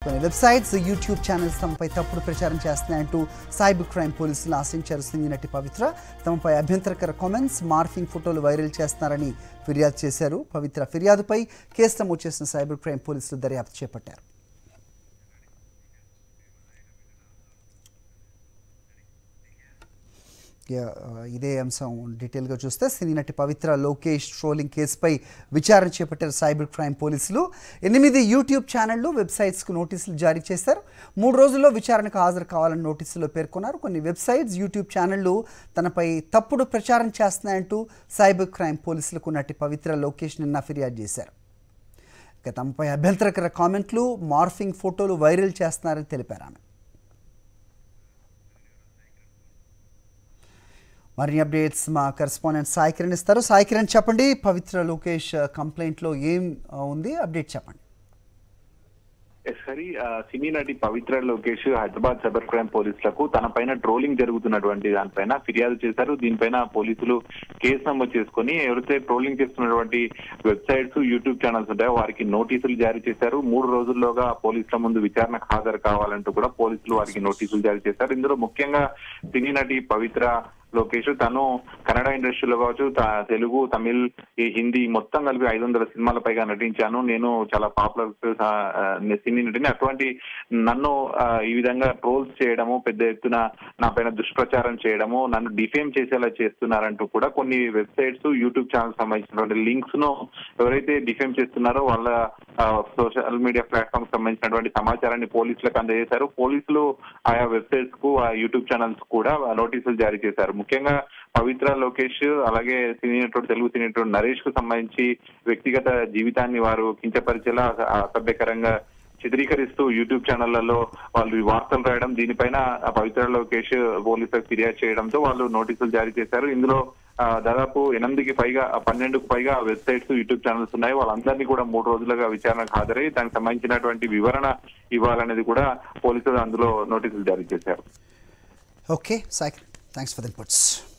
కొన్ని websites YouTube channels తమపై తప్పుడు ప్రచారం చేస్తున్నాయంటూ సైబర్ క్రైమ్ పోలీసులు ఆశించారు సినీ నటి పవిత్ర తమపై అభ్యంతరకర కామెంట్స్ మార్ఫింగ్ ఫోటోలు వైరల్ చేస్తున్నారని ఫిర్యాదు చేశారు పవిత్ర ఫిర్యాదుపై కేసు నమోదు చేసిన సైబర్ క్రైమ్ పోలీసులు దర్యాప్తు చేపట్టారు యా, ఆ, ఇదే అంశం డీటెయిల్గా చూస్తే సినీ నటి పవిత్ర లోకేష్ ట్రోలింగ్ కేసుపై విచారణ చేపట్టారు సైబర్ క్రైమ్ పోలీసులు ఎనిమిది యూట్యూబ్ ఛానళ్లు వెబ్సైట్స్కు నోటీసులు జారీ చేశారు మూడు రోజుల్లో విచారణకు హాజరు కావాలని నోటీసులో పేర్కొన్నారు కొన్ని వెబ్సైట్స్ యూట్యూబ్ ఛానళ్లు తనపై తప్పుడు ప్రచారం చేస్తున్నాయంటూ సైబర్ క్రైమ్ పోలీసులకు నటి పవిత్ర లోకేష్ నిన్న ఫిర్యాదు చేశారు ఇక తమపై అభ్యంతరకర కామెంట్లు మార్ఫింగ్ ఫోటోలు వైరల్ చేస్తున్నారని తెలిపారు ఆమె మరిన్ని అప్డేట్స్ మా కరెస్పాండెంట్ సాయి కిరణ్ ఇస్తారు సాయి కిరణ్ చెప్పండి పవిత్ర లోకేష్ కంప్లైంట్లో ఏం ఆ, ఉంది అప్డేట్ చెప్పండి సరి సినీ నటి పవిత్ర లోకేష్ హైదరాబాద్ సైబర్ క్రైమ్ పోలీసులకు తన పైన ట్రోలింగ్ జరుగుతున్నటువంటి దానిపైన ఫిర్యాదు చేశారు దీనిపైన పోలీసులు కేసు నమోదు చేసుకొని ఎవరైతే ట్రోలింగ్ చేస్తున్నటువంటి వెబ్సైట్స్ యూట్యూబ్ ఛానల్స్ ఉంటాయో వారికి నోటీసులు జారీ చేశారు మూడు రోజుల్లోగా పోలీసుల ముందు విచారణకు హాజరు కావాలంటూ కూడా పోలీసులు వారికి నోటీసులు జారీ చేశారు ఇందులో ముఖ్యంగా సినీ నటి పవిత్ర లోకేష్ తను కన్నడ ఇండస్ట్రీలో కావచ్చు త- తెలుగు తమిళ్ ఈ హిందీ మొత్తం కలిపి ఐదు వందల సినిమాల పైగా నటించాను నేను చాలా పాపులర్ సినీ నటిని అటువంటి నన్ను ఆ, ఈ విధంగా ట్రోల్స్ చేయడము పెద్ద ఎత్తున నా పైన దుష్ప్రచారం చేయడము నన్ను డిఫేమ్ చేసేలా చేస్తున్నారంటూ కూడా కొన్ని వెబ్సైట్స్ యూట్యూబ్ ఛానల్ సంబంధించినటువంటి లింక్స్ ను ఎవరైతే డిఫేమ్ చేస్తున్నారో వాళ్ళ సోషల్ మీడియా ప్లాట్ఫామ్ సంబంధించినటువంటి సమాచారాన్ని పోలీసులకు అందజేశారు పోలీసులు ఆయా వెబ్సైట్స్ కు ఆ యూట్యూబ్ ఛానల్స్ కూడా నోటీసులు జారీ చేశారు ముఖ్యంగా పవిత్ర లోకేష్ అలాగే సినీ నటుడు తెలుగు సినీ నటుడు నరేష్ కు సంబంధించి వ్యక్తిగత జీవితాన్ని వారు కించపరిచేలా అసభ్యకరంగా చిత్రీకరిస్తూ యూట్యూబ్ ఛానళ్లలో వాళ్ళు ఈ వార్తలు రాయడం దీనిపైన ఆ పవిత్ర లోకేష్ పోలీసులకు ఫిర్యాదు చేయడంతో వాళ్ళు నోటీసులు జారీ చేశారు ఇందులో ఆ, దాదాపు ఎనిమిదికి పైగా ఆ, పన్నెండుకు పైగా వెబ్సైట్స్ యూట్యూబ్ ఛానల్స్ ఉన్నాయి వాళ్ళందరినీ కూడా మూడు రోజులుగా విచారణకు హాజరై దానికి సంబంధించినటువంటి వివరణ ఇవ్వాలనేది కూడా పోలీసులు అందులో నోటీసులు జారీ చేశారు okay Sai thanks for the inputs